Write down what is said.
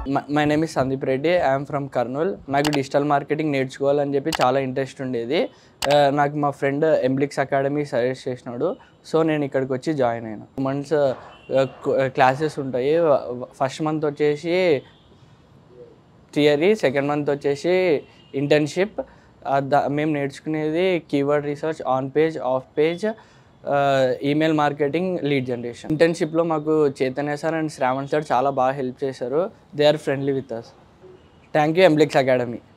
my name is Sandeep Reddy I'm from Kurnool నాకు digital marketing నేర్చుకోవాలని చెప్పి చాలా ఇంట్రెస్ట్ ఉండేది ఆ, నాకు మా ఫ్రెండ్ ఎంబ్లిక్స్ అకాడమీ సజెస్ట్ చేసినాడు సో నేను ఇక్కడికి వచ్చి జాయిన్ అయినా మంత్స్ క్లాసెస్ ఉంటాయి ఫస్ట్ మంత్ వచ్చేసి థియరీ సెకండ్ మంత్ వచ్చేసి ఇంటర్న్షిప్ మేము నేర్చుకునేది keyword research on page off page email marketing lead generation ఇంటర్న్షిప్లో మాకు Chaitanya sir and Shravan sir చాలా బాగా హెల్ప్ చేశారు they are friendly with us thank you Emblix academy